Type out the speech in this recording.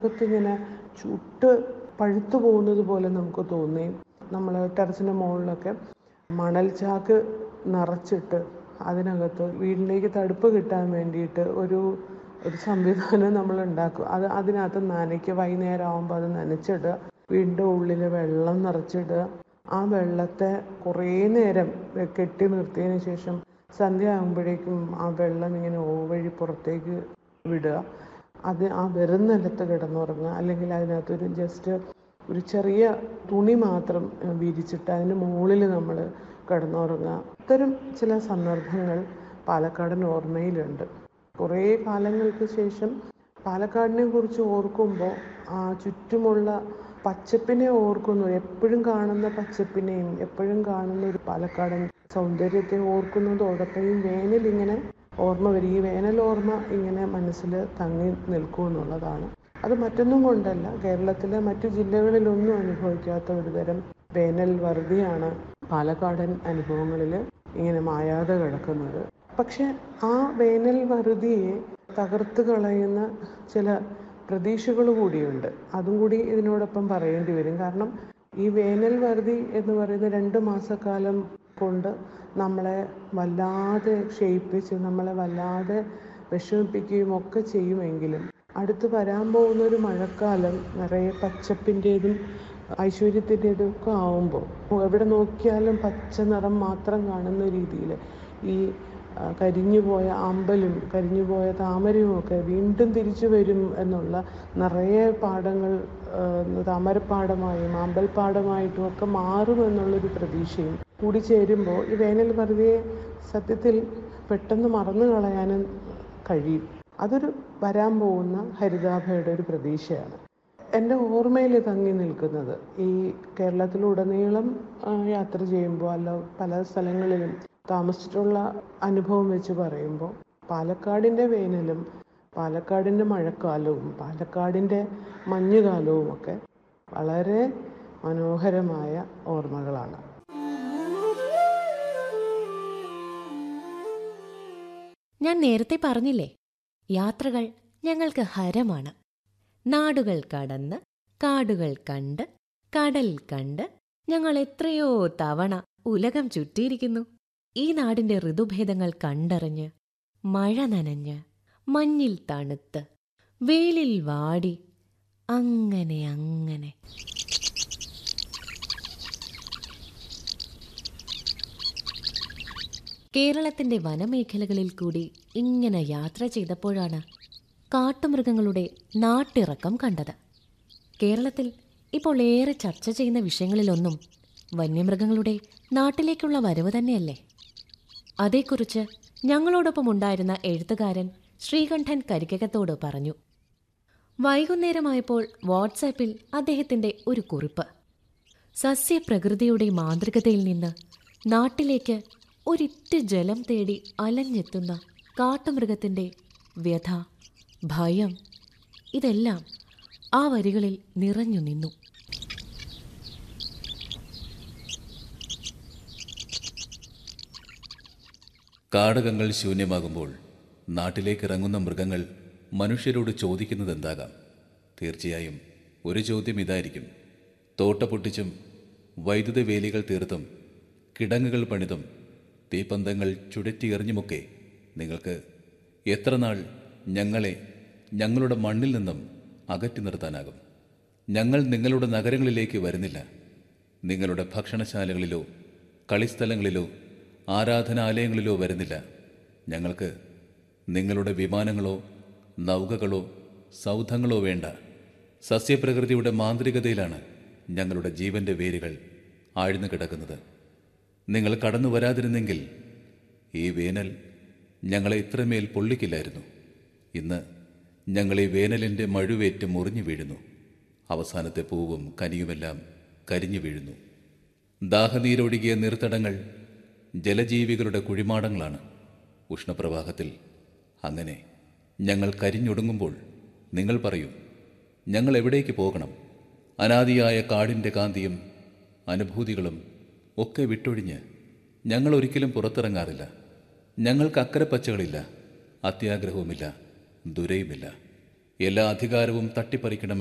അകത്തിങ്ങനെ ചുട്ട് പഴുത്തു പോകുന്നത് പോലെ നമുക്ക് തോന്നി നമ്മൾ ടെറസിൻ്റെ മുകളിലൊക്കെ മണൽ ചാക്ക് നിറച്ചിട്ട് അതിനകത്ത് വീട്ടിലേക്ക് തടുപ്പ് കിട്ടാൻ വേണ്ടിയിട്ട് ഒരു ഒരു സംവിധാനം നമ്മൾ ഉണ്ടാക്കും അത് അതിനകത്ത് നനയ്ക്ക് വൈകുന്നേരം ആകുമ്പോൾ അത് നനച്ചിടുക വീടിൻ്റെ ഉള്ളിൽ വെള്ളം നിറച്ചിടുക ആ വെള്ളത്തെ കുറേ നേരം കെട്ടി നിർത്തിയതിന് ശേഷം സന്ധ്യ ആകുമ്പോഴേക്കും ആ വെള്ളം ഇങ്ങനെ ഓവഴി പുറത്തേക്ക് വിടുക അത് ആ വെറും നിലത്ത് കിടന്നുറങ്ങുക അല്ലെങ്കിൽ അതിനകത്തൊരു ജസ്റ്റ് ഒരു ചെറിയ തുണി മാത്രം ഏഹ്, വിരിച്ചിട്ട് അതിന് മുകളിൽ നമ്മൾ കിടന്നുറങ്ങുക ഇത്തരം ചില സന്ദർഭങ്ങൾ പാലക്കാടൻ ഓർമ്മയിലുണ്ട് കുറേ കാലങ്ങൾക്ക് ശേഷം പാലക്കാടിനെ കുറിച്ച് ഓർക്കുമ്പോൾ ആ ചുറ്റുമുള്ള പച്ചപ്പിനെ ഓർക്കുന്നു എപ്പോഴും കാണുന്ന പച്ചപ്പിനെയും എപ്പോഴും കാണുന്ന ഒരു പാലക്കാടൻ സൗന്ദര്യത്തെ ഓർക്കുന്നതോടൊപ്പം ഈ വേനൽ ഇങ്ങനെ ഓർമ്മ വരും ഈ വേനൽ ഓർമ്മ ഇങ്ങനെ മനസ്സിൽ തങ്ങി നിൽക്കും എന്നുള്ളതാണ് അത് മറ്റൊന്നും കൊണ്ടല്ല കേരളത്തിലെ മറ്റു ജില്ലകളിലൊന്നും അനുഭവിക്കാത്ത ഒരു തരം വേനൽ വറുതിയാണ് പാലക്കാടൻ അനുഭവങ്ങളിൽ ഇങ്ങനെ മായാതെ കിടക്കുന്നത് പക്ഷെ ആ വേനൽ വറുതിയെ തകർത്ത് കളയുന്ന ചില പ്രതീക്ഷകൾ കൂടിയുണ്ട് അതും കൂടി ഇതിനോടൊപ്പം പറയേണ്ടി വരും കാരണം ഈ വേനൽ വറുതി എന്ന് പറയുന്ന രണ്ട് മാസക്കാലം കൊണ്ട് നമ്മളെ വല്ലാതെ ക്ഷയിപ്പിച്ച് നമ്മളെ വല്ലാതെ വിഷമിപ്പിക്കുകയും ഒക്കെ ചെയ്യുമെങ്കിലും അടുത്ത് വരാൻ പോകുന്ന ഒരു മഴക്കാലം നിറയെ പച്ചപ്പിൻ്റെതും ഐശ്വര്യത്തിൻ്റെതും ഒക്കെ ആവുമ്പോൾ എവിടെ നോക്കിയാലും പച്ച നിറം മാത്രം കാണുന്ന രീതിയിൽ ഈ ആ, കരിഞ്ഞുപോയ അമ്പലും കരിഞ്ഞുപോയ താമരയും ഒക്കെ വീണ്ടും തിരിച്ചു വരും എന്നുള്ള നിറയെ പാടങ്ങൾ ആ, താമരപ്പാടമായും അമ്പൽപ്പാടമായിട്ടും ഒക്കെ മാറുമെന്നുള്ളൊരു പ്രതീക്ഷയും കൂടി ചേരുമ്പോൾ ഈ വേനൽ വെറുതെ സത്യത്തിൽ പെട്ടെന്ന് മറന്നു കളയാനും കഴിയും അതൊരു വരാൻ പോകുന്ന ഹരിതാഭയുടെ ഒരു പ്രതീക്ഷയാണ് എൻ്റെ ഓർമ്മയിൽ തങ്ങി നിൽക്കുന്നത് ഈ കേരളത്തിലുടനീളം ആ, യാത്ര ചെയ്യുമ്പോൾ അല്ല പല സ്ഥലങ്ങളിലും താമസിച്ചിട്ടുള്ള അനുഭവം വെച്ച് പറയുമ്പോൾ പാലക്കാടിൻ്റെ വേനലും പാലക്കാടിൻ്റെ മഴക്കാലവും പാലക്കാടിൻ്റെ മഞ്ഞുകാലവും ഒക്കെ വളരെ മനോഹരമായ ഓർമ്മകളാണ് ഞാൻ നേരത്തെ പറഞ്ഞില്ലേ യാത്രകൾ ഞങ്ങൾക്ക് ഹരമാണ് നാടുകൾ കടന്ന് കാടുകൾ കണ്ട് കടൽ കണ്ട് ഞങ്ങൾ എത്രയോ തവണ ഉലകം ചുറ്റിയിരിക്കുന്നു ഈ നാടിന്റെ ഋതുഭേദങ്ങൾ കണ്ടറിഞ്ഞ് മഴ നനഞ്ഞ് മഞ്ഞിൽ തണുത്ത് വെയിലിൽ വാടി അങ്ങനെ അങ്ങനെ കേരളത്തിന്റെ വനമേഖലകളിൽ കൂടി ഇങ്ങനെ യാത്ര ചെയ്തപ്പോഴാണ് കാട്ടുമൃഗങ്ങളുടെ നാട്ടിറക്കം കണ്ടത് കേരളത്തിൽ ഇപ്പോൾ ഏറെ ചർച്ച ചെയ്യുന്ന വിഷയങ്ങളിലൊന്നും വന്യമൃഗങ്ങളുടെ നാട്ടിലേക്കുള്ള വരവ് തന്നെയല്ലേ അതേക്കുറിച്ച് ഞങ്ങളോടൊപ്പം ഉണ്ടായിരുന്ന എഴുത്തുകാരൻ ശ്രീകണ്ഠൻ കരിക്കകത്തോട് പറഞ്ഞു വൈകുന്നേരമായപ്പോൾ വാട്സാപ്പിൽ അദ്ദേഹത്തിന്റെ ഒരു കുറിപ്പ് സസ്യപ്രകൃതിയുടെ മാന്ത്രികതയിൽ നിന്ന് നാട്ടിലേക്ക് ഒരിറ്റ് ജലം തേടി അലഞ്ഞെത്തുന്ന കാട്ടുമൃഗത്തിന്റെ വ്യഥ ഭയം ഇതെല്ലാം ആ വരികളിൽ നിറഞ്ഞു നിന്നു കാടകങ്ങൾ ശൂന്യമാകുമ്പോൾ നാട്ടിലേക്ക് ഇറങ്ങുന്ന മൃഗങ്ങൾ മനുഷ്യരോട് ചോദിക്കുന്നതെന്താകാം തീർച്ചയായും ഒരു ചോദ്യം ഇതായിരിക്കും തോട്ട പൊട്ടിച്ചും വൈദ്യുത വേലികൾ തീർത്തും കിടങ്ങുകൾ പണിതും തീപ്പന്തങ്ങൾ ചുഴറ്റിയെറിഞ്ഞുമൊക്കെ നിങ്ങൾക്ക് എത്ര നാൾ ഞങ്ങളെ ഞങ്ങളുടെ മണ്ണിൽ നിന്നും അകറ്റി നിർത്താനാകും ഞങ്ങൾ നിങ്ങളുടെ നഗരങ്ങളിലേക്ക് വരുന്നില്ല നിങ്ങളുടെ ഭക്ഷണശാലകളിലോ കളിസ്ഥലങ്ങളിലോ ആരാധനാലയങ്ങളിലോ വരുന്നില്ല ഞങ്ങൾക്ക് നിങ്ങളുടെ വിമാനങ്ങളോ നൗകകളോ സൗധങ്ങളോ വേണ്ട സസ്യപ്രകൃതിയുടെ മാന്ത്രികതയിലാണ് ഞങ്ങളുടെ ജീവന്റെ വേരുകൾ ആഴ്ന്നു കിടക്കുന്നത് നിങ്ങൾ കടന്നു വരാതിരുന്നെങ്കിൽ ഈ വേനൽ ഞങ്ങളെ ഇത്രമേൽ പൊള്ളിക്കില്ലായിരുന്നു ഇന്ന് ഞങ്ങൾ ഈ വേനലിൻ്റെ മഴുവേറ്റ് മുറിഞ്ഞു വീഴുന്നു അവസാനത്തെ പൂവും കനിയുമെല്ലാം കരിഞ്ഞു വീഴുന്നു ദാഹനീരൊഴുകിയ നീർത്തടങ്ങൾ ജലജീവികളുടെ കുഴിമാടങ്ങളാണ് ഉഷ്ണപ്രവാഹത്തിൽ അങ്ങനെ ഞങ്ങൾ കരിഞ്ഞൊടുങ്ങുമ്പോൾ നിങ്ങൾ പറയൂ ഞങ്ങൾ എവിടേക്ക് പോകണം അനാദിയായ കാടിൻ്റെ കാന്തിയും അനുഭൂതികളും ഒക്കെ വിട്ടൊഴിഞ്ഞ് ഞങ്ങൾ ഒരിക്കലും പുറത്തിറങ്ങാറില്ല ഞങ്ങൾക്ക് അക്കരെ പച്ചകളില്ല അത്യാഗ്രഹവുമില്ല ദുരയുമില്ല എല്ലാ അധികാരവും തട്ടിപ്പറിക്കണം